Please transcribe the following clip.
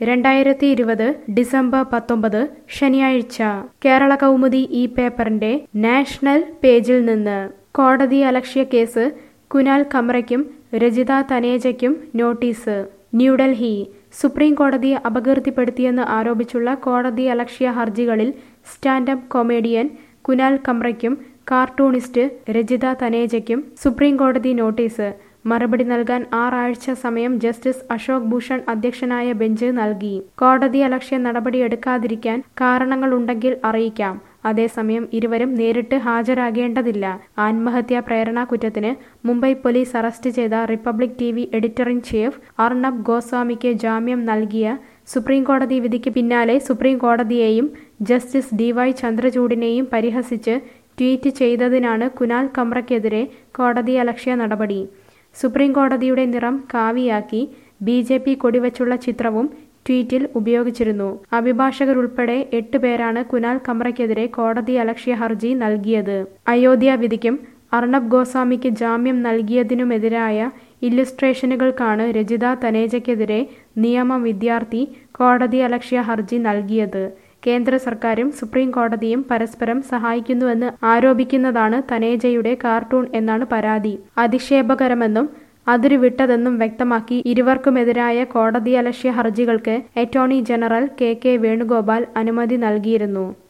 രണ്ടായിരത്തി ഇരുപത് ഡിസംബർ പത്തൊമ്പത് ശനിയാഴ്ച കേരള കൗമുദി ഈ പേപ്പറിന്റെ നാഷണൽ പേജിൽ നിന്ന് കോടതി അലക്ഷ്യ കേസ് കുനാൽ കമ്രയ്ക്കും രജിത തനേജയ്ക്കും നോട്ടീസ് ന്യൂഡൽഹി സുപ്രീം കോടതിയെ അപകീർത്തിപ്പെടുത്തിയെന്ന് ആരോപിച്ചുള്ള കോടതി അലക്ഷ്യ ഹർജികളിൽ സ്റ്റാൻഡപ്പ് കൊമേഡിയൻ കുനാൽ കമ്രയ്ക്കും കാർട്ടൂണിസ്റ്റ് രജിത തനേജയ്ക്കും സുപ്രീം കോടതി നോട്ടീസ് മറുപടി നൽകാൻ ആറാഴ്ച സമയം ജസ്റ്റിസ് അശോക് ഭൂഷൺ അധ്യക്ഷനായ ബെഞ്ച് നൽകി കോടതി അലക്ഷ്യ നടപടിയെടുക്കാതിരിക്കാൻ കാരണങ്ങളുണ്ടെങ്കിൽ അറിയിക്കാം അതേസമയം ഇരുവരും നേരിട്ട് ഹാജരാകേണ്ടതില്ല ആത്മഹത്യാ പ്രേരണ കുറ്റത്തിന് മുംബൈ പോലീസ് അറസ്റ്റ് ചെയ്ത republic T V editor in chief Arnab ഗോസ്വാമിക്ക് ജാമ്യം നൽകിയ സുപ്രീം കോടതി വിധിക്ക് പിന്നാലെ സുപ്രീം കോടതിയെയും ജസ്റ്റിസ് ഡി വൈ ചന്ദ്രചൂഡിനെയും പരിഹസിച്ച് ട്വീറ്റ് ചെയ്തതിനാണ് കുനാൽ കമ്രയ്ക്കെതിരെ കോടതി അലക്ഷ്യ നടപടി സുപ്രീം കോടതിയുടെ നിറം കാവിയാക്കി ബി ജെ പി കൊടിവച്ചുള്ള ചിത്രവും ട്വീറ്റിൽ ഉപയോഗിച്ചിരുന്നു അഭിഭാഷകരുൾപ്പെടെ എട്ട് പേരാണ് കുനാൽ കമ്രയ്ക്കെതിരെ കോടതി അലക്ഷ്യ ഹർജി നൽകിയത് അയോധ്യ വിധിക്കും അർണബ് ഗോസ്വാമിക്ക് ജാമ്യം നൽകിയതിനുമെതിരായ ഇല്ലുസ്ട്രേഷനുകൾക്കാണ് രജിത തനേജയ്ക്കെതിരെ നിയമ വിദ്യാർത്ഥി കോടതി അലക്ഷ്യ ഹർജി നൽകിയത് കേന്ദ്ര സർക്കാരും സുപ്രീം കോടതിയും പരസ്പരം സഹായിക്കുന്നുവെന്ന് ആരോപിക്കുന്നതാണ് തനേജയുടെ കാർട്ടൂൺ എന്നാണ് പരാതി അധിക്ഷേപകരമെന്നും അതിരുവിട്ടതെന്നും വ്യക്തമാക്കി ഇരുവർക്കുമെതിരായ കോടതിയലക്ഷ്യ ഹർജികൾക്ക് attorney general K K Venugopal അനുമതി നൽകിയിരുന്നു